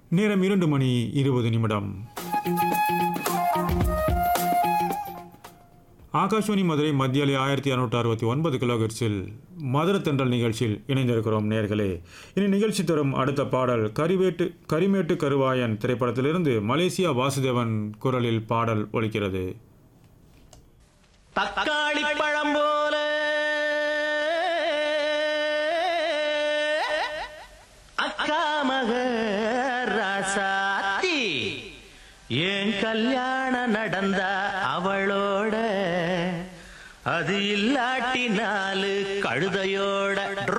நேரம் இரண்டு மணி இருபது நிமிடம் ஆகாஷ்வாணி மதுரை மத்தியாலி ஆயிரத்தி இரநூற்றி அறுபத்தி ஒன்பது கிலோஹெர்ட்ஸில் மதுர தென்றல் நிகழ்ச்சியில் இணைந்திருக்கிறோம் நேர்களே இனி நிகழ்ச்சி தரும் அடுத்த பாடல் கரிவேட்டு கரிமேட்டு கருவாயன் திரைப்படத்திலிருந்து மலேசியா வாசுதேவன் குரலில் பாடல் ஒலிக்கிறது தக்காளி பழம் போல அக்கா மக ராசாத்தி ஏன் கல்யாணம் நடந்தா அவளோட அது இல்லாட்டி நாலு கழுதையோட